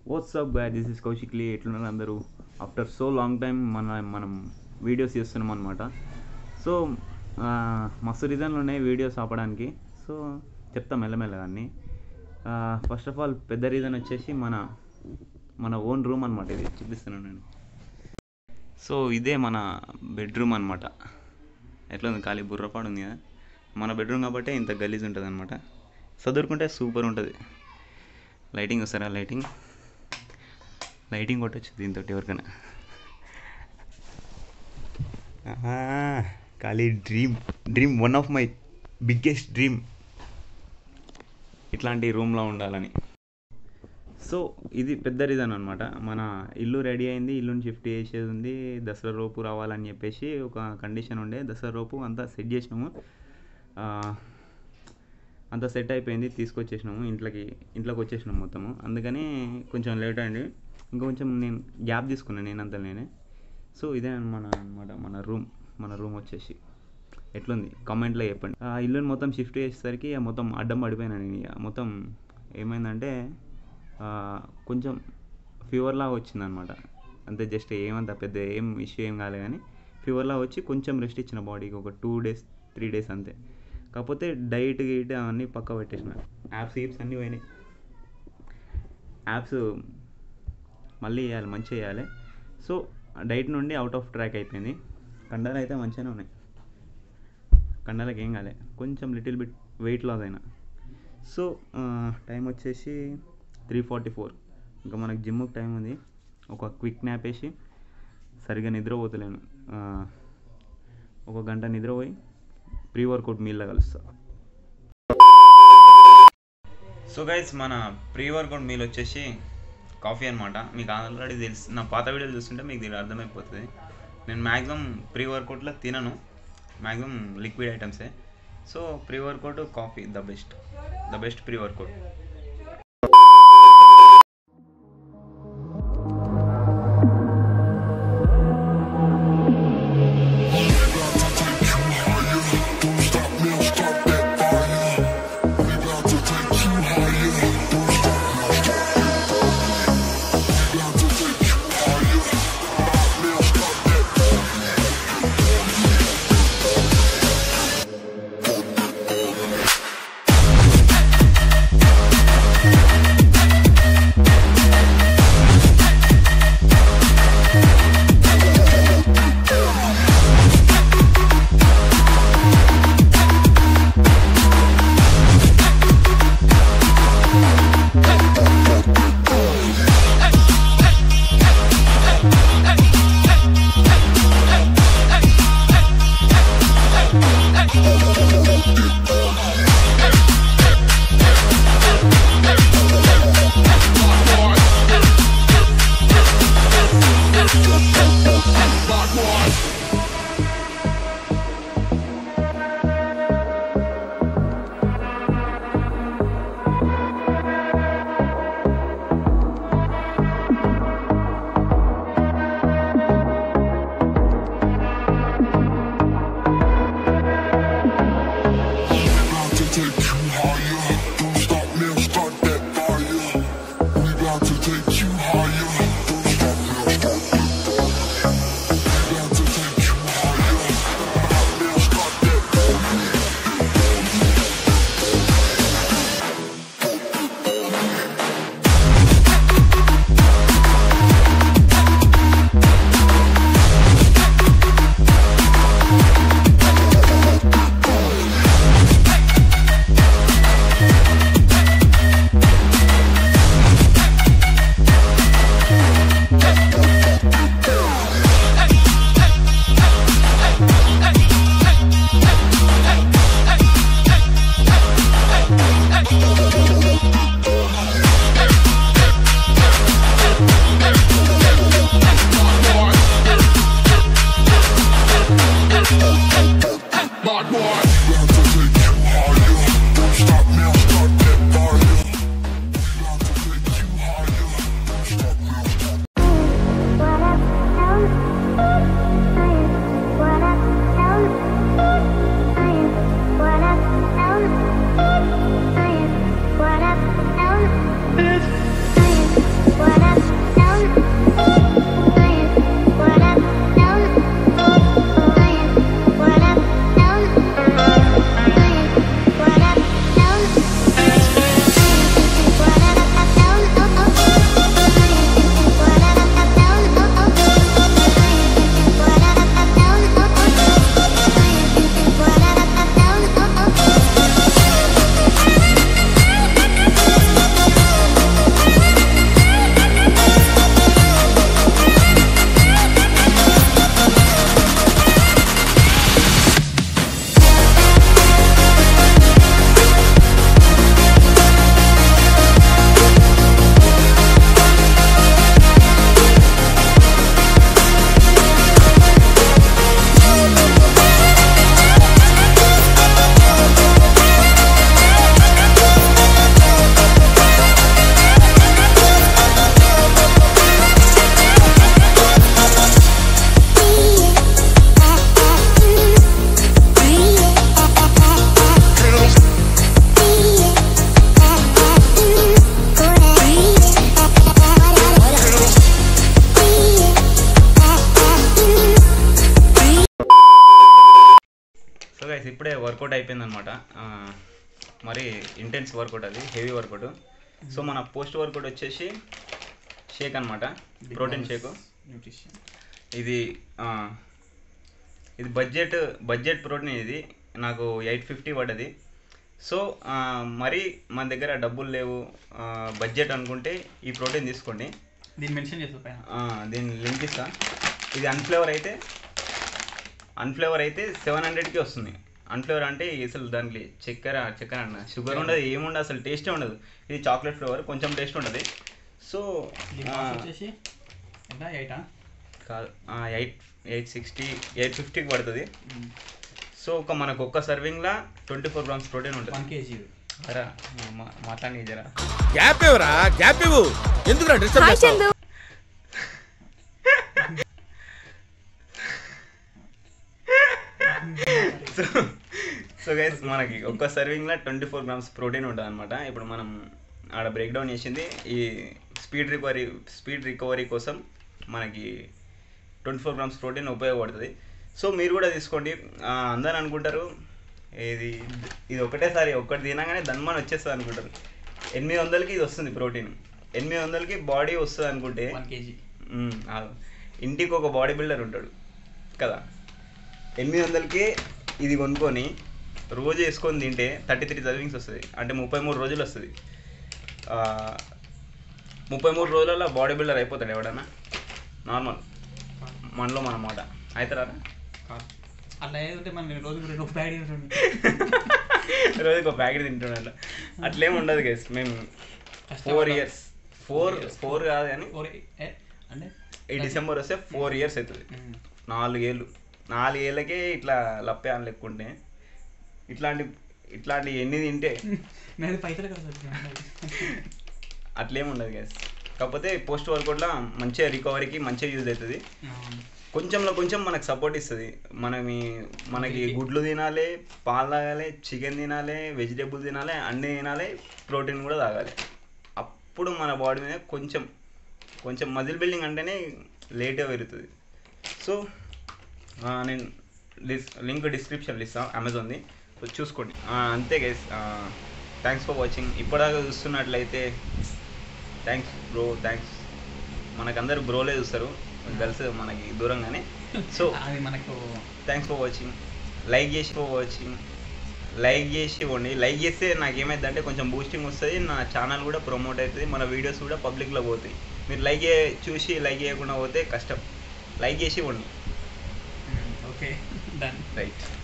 WhatsApp గాయ this is కౌశిక్లీ ఎట్లున్నారు అందరూ ఆఫ్టర్ సో లాంగ్ టైం మన మనం వీడియోస్ చేస్తున్నాం అనమాట సో ఆ, మస్తు రీజన్లు ఉన్నాయి వీడియోస్ ఆపడానికి సో చెప్తాం మెల్లమెల్లగా అన్నీ ఫస్ట్ ఆఫ్ ఆల్ పెద్ద రీజన్ వచ్చేసి మన మన ఓన్ రూమ్ అనమాట ఇది చూపిస్తున్నాను నేను సో ఇదే మన బెడ్రూమ్ అనమాట ఎట్లా ఉంది ఖాళీ బుర్రపాడు ఉంది కదా మన బెడ్రూమ్ కాబట్టి ఇంత గలీజ్ ఉంటుంది అనమాట చదువుకుంటే సూపర్ ఉంటుంది లైటింగ్ వస్తారా లైటింగ్ లైటింగ్ కొట్టచ్చు దీంతో ఎవరికైనా ఆహా, ఖాళీ dream dream one of my biggest dream ఇట్లాంటి రూమ్లో ఉండాలని సో ఇది పెద్ద రీజన్ అనమాట మన ఇల్లు రెడీ అయింది ఇల్లుని షిఫ్ట్ చేసేది ఉంది దసరా రోపు రావాలని చెప్పేసి ఒక కండిషన్ ఉండే దసరా రోపు అంతా సెట్ చేసినాము ఆ, అంతా సెట్ అయిపోయింది తీసుకొచ్చేసినాము ఇంట్లోకి ఇంట్లోకి వచ్చేసినాము మొత్తము అందుకని కొంచెం లేట్ అయింది ఇంకా కొంచెం నేను గ్యాప్ తీసుకున్నాను నేను అంతా నేనే సో ఇదే మన అనమాట మన రూమ్ మన రూమ్ వచ్చేసి ఎట్లుంది కామెంట్లో చెప్పండి ఆ ఇల్లుని మొత్తం షిఫ్ట్ చేసేసరికి ఆ మొత్తం అడ్డం పడిపోయినా నేను ఇక మొత్తం ఏమైందంటే ఆ, కొంచెం ఫీవర్లా వచ్చిందనమాట అంతే జస్ట్ ఏమంత పెద్ద ఏం ఇష్యూ ఏం కాలే కానీ ఫీవర్లా వచ్చి కొంచెం రెస్ట్ ఇచ్చిన బాడీకి ఒక టూ డేస్ త్రీ డేస్ అంతే కాకపోతే డైట్ గీట్ అవన్నీ పక్క పెట్టేసిన యాప్స్ గీప్స్ అన్నీ పోయినాయి యాప్స్ మళ్ళీ వేయాలి మంచిగా వేయాలి సో డైట్ నుండి అవుట్ ఆఫ్ ట్రాక్ అయిపోయింది కండలు అయితే మంచిగానే ఉన్నాయి కండలకి ఏం కాలే కొంచెం లిటిల్ బిట్ వెయిట్ లాస్ అయినా సో టైం వచ్చేసి త్రీ ఫార్టీ ఫోర్ ఇంకా మనకు జిమ్కి టైం ఉంది ఒక క్విక్ న్యాప్ వేసి సరిగ్గా నిద్రపోతలేను ఆ, ఒక గంట నిద్రపోయి ప్రీ వర్కౌట్ మీల్లో కలుస్తా సో గైస్ మన ప్రీ వర్కౌట్ మీల్ వచ్చేసి కాఫీ అనమాట మీకు ఆల్రెడీ తెలుసు నా పాత వీడియోలు చూస్తుంటే మీకు దీని అర్థమైపోతుంది నేను మ్యాక్సిమం ప్రీ వర్కౌట్లో తినను మ్యాక్సిమం లిక్విడ్ ఐటమ్సే so pre workout coffee the best the best pre workout about to take you higher. Don't stop now, start that fire. We about to take you higher. Don't stop now, start that fire. We about to take you higher. Stop now, start that fire. Bad boy. We about to take you higher. Don't stop now, start that fire. We about to take you higher. Don't stop now, start What up, Elm? What up, Elm? What up, Elm? What up, Elm? What guys ఇప్పుడే workout అయిపోయింది అనమాట మరి intense workout అది heavy workout so మన post workout వచ్చేసి shake అనమాట protein shake nutrition ఇది ఆ, ఇది బడ్జెట్ బడ్జెట్ ప్రోటీన్ ఇది నాకు ఎయిట్ ఫిఫ్టీ పడ్డది సో ఆ, మరి మన దగ్గర డబ్బులు లేవు ఆ, బడ్జెట్ అనుకుంటే ఈ ప్రోటీన్ తీసుకోండి దీన్ని మెన్షన్ చేస్తా పైన ఆ, దీని లింక్ ఇస్తా ఇది అన్ఫ్లేవర్ అయితే అన్ఫ్లేవర్ అయితే సెవెన్ హండ్రెడ్కి వస్తుంది అన్ఫ్లేవర్ అంటే అసలు దాంట్లో చక్కెర చక్కెర అన్న షుగర్ ఉండదు ఏముండదు అసలు టేస్టే ఉండదు ఇది చాక్లెట్ ఫ్లేవర్ కొంచెం టేస్ట్ ఉంటుంది సో దీని ఆ, కాస్ట్ వచ్చేసి ఎంత ఎయిటా కాదు ఎయిట్ ఎయిట్ సిక్స్టీ ఎయిట్ ఫిఫ్టీకి పడుతుంది సో ఒక మనకు ఒక్క సర్వింగ్లా ట్వంటీ ఫోర్ గ్రామ్స్ ప్రోటీన్ ఉంటుంది వన్ కేజీ అరా మాట్లాడి జరా గ్యాప్ ఇవ్వరా గ్యాప్ ఇవ్వు ఎందుకు disturb hi Chandu so so guys మనకి ఒక్క సర్వింగ్లో ట్వంటీ ఫోర్ గ్రామ్స్ ప్రోటీన్ ఉంటుంది అనమాట ఇప్పుడు మనం ఆడ బ్రేక్ డౌన్ చేసింది ఈ స్పీడ్ రికవరీ స్పీడ్ రికవరీ కోసం మనకి ట్వంటీ ఫోర్ గ్రామ్స్ ప్రోటీన్ ఉపయోగపడుతుంది సో మీరు కూడా తీసుకోండి ఆ, అందరు అనుకుంటారు ఇది ఇది ఒకటేసారి ఒక్కటి తినగానే దన్మని వచ్చేస్తుంది అనుకుంటారు ఎనిమిది వందలకి ఇది వస్తుంది ప్రోటీన్ ఎనిమిది వందలకి బాడీ వస్తుంది అనుకుంటే వన్ కేజీ మ్మ్, ఆగు. ఇంటికి ఒక బాడీ బిల్డర్ ఉంటాడు కదా ఎనిమిది వందలకి ఇది కొనుక్కొని రోజు వేసుకొని తింటే థర్టీ త్రీ సర్వింగ్స్ వస్తుంది అంటే ముప్పై మూడు రోజులు వస్తుంది ఆ, ముప్పై మూడు రోజులలో బాడీ బిల్డర్ అయిపోతాడు ఎవడన్నా నార్మల్ మనలో మన మాట అవుతారా కాదు అట్లా ఏదంటే మనం రోజుకు రెండు బ్యాగ్ ఉంటుంది రోజుకి ఒక ప్యాకెట్ తింటున్నాడు అట్లా అట్లేం ఉండదు గైస్ మేము ఫోర్ ఇయర్స్ ఫోర్ ఫోర్ కాదు కానీ అంటే ఈ డిసెంబర్ వస్తే ఫోర్ ఇయర్స్ అవుతుంది నాలుగేళ్ళు నాలుగేళ్ళకే ఇట్లా లప్పే అని లెక్కుంటే ఇట్లాంటి ఇట్లాంటి ఎన్ని తింటే నేను పైసలు కదా అట్లేం ఉండదు గ్యాస్ కాకపోతే పోస్ట్ వర్కౌట్లో మంచిగా రికవరీకి మంచిగా యూజ్ అవుతుంది కొంచెంలో కొంచెం మనకు సపోర్ట్ ఇస్తుంది మనం ఈ- మనకి గుడ్లు తినాలి పాలు తాగాలి చికెన్ తినాలి వెజిటేబుల్ తినాలి అన్నీ తినాలి ప్రోటీన్ కూడా తాగాలి అప్పుడు మన బాడీ మీద కొంచెం కొంచెం మజిల్ బిల్డింగ్ అంటేనే లేట్గా పెరుగుతుంది సో ఆ, నేను డిస్ లింక్ డిస్క్రిప్షన్లో ఇస్తాను అమెజాన్ది సో చూసుకోండి ఆ, అంతే గైస్ థ్యాంక్స్ ఫర్ వాచింగ్ ఇప్పటిదాకా చూస్తున్నట్లయితే థ్యాంక్స్ బ్రో థ్యాంక్స్ మనకందరూ బ్రోలే చూస్తారు గర్ల్స్ మనకి దూరంగానే సో అది మనకు థ్యాంక్స్ ఫర్ వాచింగ్ లైక్ చేసి ఫర్ వాచింగ్ లైక్ చేసి ఇవ్వండి లైక్ చేస్తే నాకు ఏమైందంటే కొంచెం బూస్టింగ్ వస్తుంది నా ఛానల్ కూడా ప్రమోట్ అవుతుంది మన వీడియోస్ కూడా పబ్లిక్లో పోతాయి మీరు లైక్ చే- చూసి లైక్ చేయకుండా పోతే కష్టం లైక్ చేసి ఇవ్వండి ఓకే డన్ రైట్